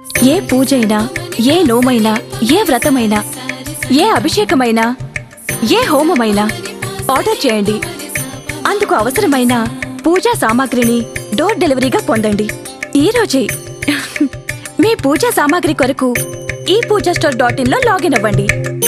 ఏ పూజైనా ఏ నోమైనా ఏ వ్రతమైనా ఏ అభిషేకమైనా ఏ హోమమైనా ఆర్డర్ చేయండి అందుకు అవసరమైన పూజా సామాగ్రిని డోర్ డెలివరీగా పొందండి ఈ రోజే మీ పూజా సామాగ్రి కొరకు ఈ పూజా స్టోర్ డాట్ ఇన్ లో లాగిన్ అవ్వండి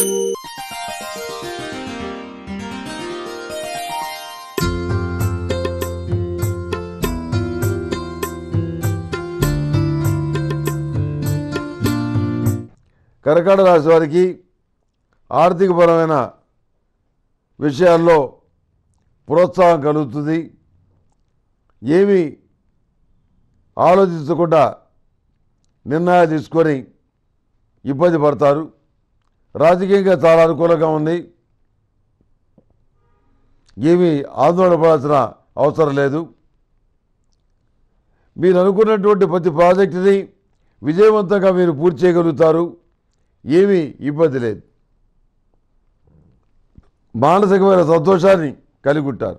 కర్కాటక రాశి వారికి ఆర్థికపరమైన విషయాల్లో ప్రోత్సాహం కలుగుతుంది ఏమీ ఆలోచించకుండా నిర్ణయాలు తీసుకొని ఇబ్బంది పడతారు రాజకీయంగా చాలా అనుకూలంగా ఉంది ఏమీ ఆందోళన పడాల్సిన అవసరం లేదు మీరు అనుకున్నటువంటి ప్రతి ప్రాజెక్టుని విజయవంతంగా మీరు పూర్తి చేయగలుగుతారు ఏమీ ఇబ్బంది లేదు మానసికమైన సంతోషాన్ని కలిగి ఉంటారు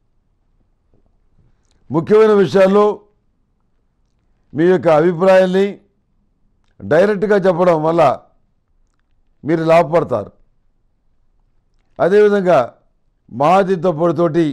ముఖ్యమైన విషయాల్లో మీ యొక్క అభిప్రాయాల్ని డైరెక్ట్గా చెప్పడం వల్ల మీరు లాభపడతారు అదేవిధంగా మహాతీర్థపొడితోటి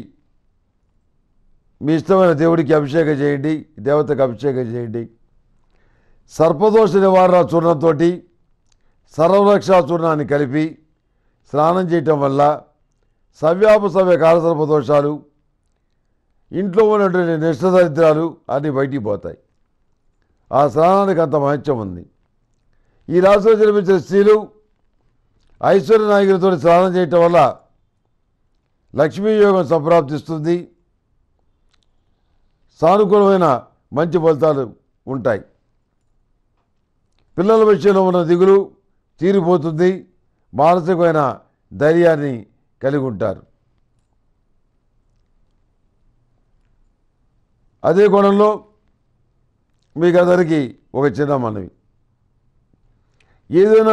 మీ ఇష్టమైన దేవుడికి అభిషేకం చేయండి దేవతకు అభిషేకం చేయండి సర్పదోష నివారణ చూర్ణంతో సర్వరక్షా చూర్ణాన్ని కలిపి స్నానం చేయటం వల్ల సవ్యాప సవ్య కాలసర్ప దోషాలు ఇంట్లో ఉన్నటువంటి నిష్టదరిద్రాలు అన్నీ బయటికి పోతాయి ఆ స్నానానికి అంత మహత్యం ఉంది ఈ రాశిలో జన్మించిన స్త్రీలు ఐశ్వర్య నాయకులతో స్నానం చేయటం వల్ల లక్ష్మీ యోగం సంప్రాప్తిస్తుంది సానుకూలమైన మంచి ఫలితాలు ఉంటాయి పిల్లల విషయంలో ఉన్న దిగులు తీరిపోతుంది మానసికమైన ధైర్యాన్ని కలిగి ఉంటారు అదే కోణంలో మీకు అందరికీ ఒక చిన్న మనవి ఏదైనా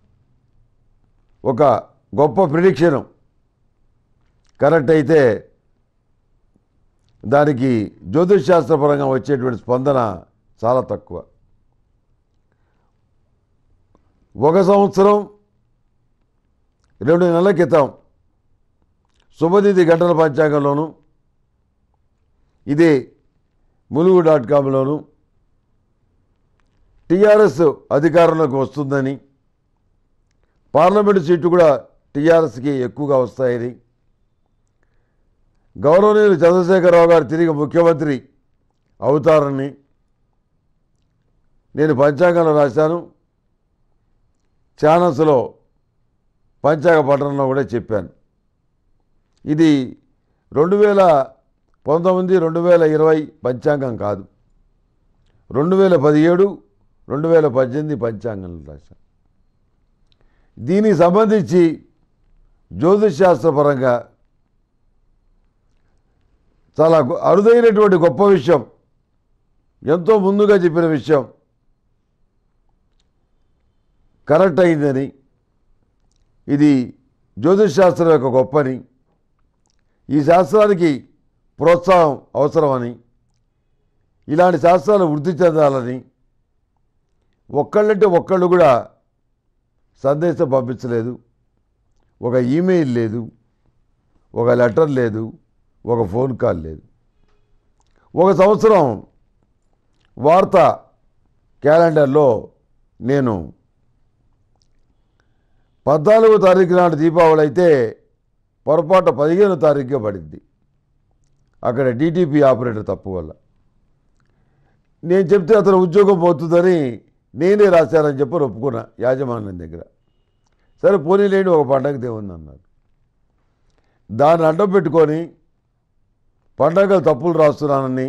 ఒక గొప్ప ప్రిడిక్షను కరెక్ట్ అయితే దానికి జ్యోతిష్ శాస్త్రపరంగా వచ్చేటువంటి స్పందన చాలా తక్కువ ఒక సంవత్సరం రెండు నెలల క్రితం శుభనిధి గంటల పంచాంగంలోను ఇది ములుగు డాట్ కామ్లోను టీఆర్ఎస్ అధికారంలోకి వస్తుందని పార్లమెంటు సీట్లు కూడా టీఆర్ఎస్కి ఎక్కువగా వస్తాయని గౌరవనీయులు చంద్రశేఖరరావు గారు తిరిగి ముఖ్యమంత్రి అవుతారని నేను పంచాంగంలో రాశాను ఛానల్స్లో పంచాంగ పట్టణంలో కూడా చెప్పాను ఇది రెండు వేల పంతొమ్మిది రెండు వేల ఇరవై పంచాంగం కాదు రెండు వేల పదిహేడు రెండు వేల పద్దెనిమిది పంచాంగంలో రాశాను దీనికి సంబంధించి జ్యోతిష్ శాస్త్రపరంగా చాలా గొ- అరుదైనటువంటి గొప్ప విషయం ఎంతో ముందుగా చెప్పిన విషయం కరెక్ట్ అయిందని ఇది జ్యోతిష్ శాస్త్రం యొక్క గొప్పని ఈ శాస్త్రానికి ప్రోత్సాహం అవసరమని ఇలాంటి శాస్త్రాలు వృద్ధి చెందాలని ఒక్కళ్ళంటే ఒక్కళ్ళు కూడా సందేశం పంపించలేదు ఒక ఈమెయిల్ లేదు ఒక లెటర్ లేదు ఒక ఫోన్ కాల్ లేదు ఒక సంవత్సరం వార్త క్యాలెండర్లో నేను పద్నాలుగో తారీఖు నాడు దీపావళి అయితే పొరపాటు పదిహేనో తారీఖుగా పడింది అక్కడ డీటీపీ ఆపరేటర్ తప్పు వల్ల నేను చెప్తే అతను ఉద్యోగం పోతుందని నేనే రాశానని చెప్పి ఒప్పుకున్నా యాజమాన్యం దగ్గర సరే పోనీ లేని ఒక పండగ దేవుంది అన్నారు దాన్ని అడ్డం పెట్టుకొని పండగలు తప్పులు రాస్తున్నానని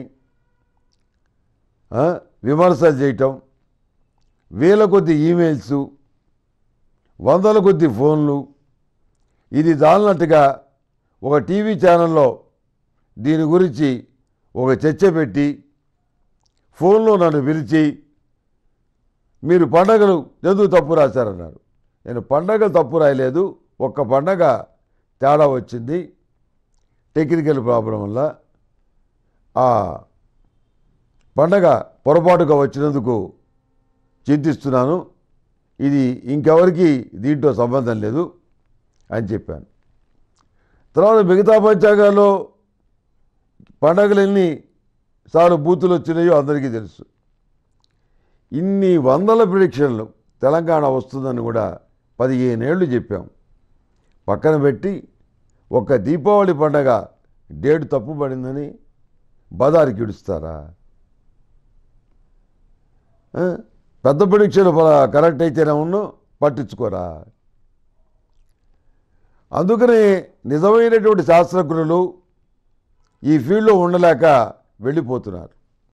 ఆ, విమర్శలు చేయటం వేల కొద్ది ఈమెయిల్స్ వందల కొద్ది ఫోన్లు ఇది దాల్నట్టుగా ఒక టీవీ ఛానల్లో దీని గురించి ఒక చర్చ పెట్టి ఫోన్లో నన్ను పిలిచి మీరు పండగలు ఎందుకు తప్పు రాశారన్నారు నేను పండగలు తప్పు రాయలేదు ఒక్క పండగ తేడా వచ్చింది టెక్నికల్ ప్రాబ్లం వల్ల ఆ పండగ పొరపాటుగా వచ్చినందుకు చింతిస్తున్నాను ఇది ఇంకెవరికి దీంట్లో సంబంధం లేదు అని చెప్పాను తర్వాత మిగతా పంచాంగాల్లో పండగలు ఎన్ని సార్లు బూతులు వచ్చినాయో అందరికీ తెలుసు ఇన్ని వందల ప్రిడిక్షన్లు తెలంగాణ వస్తుందని కూడా పదిహేనేళ్ళు చెప్పాం పక్కన పెట్టి ఒక దీపావళి పండగ డేట్ తప్పు పడిందని బదారికి ఇడుస్తారా ఆ? పెద్ద ప్రిడిక్షన్ కరెక్ట్ అయితేనే ఉన్నో పట్టించుకోరా అందుకనే నిజమైనటువంటి శాస్త్రజ్ఞులు ఈ ఫీల్డ్లో ఉండలేక వెళ్ళిపోతున్నారు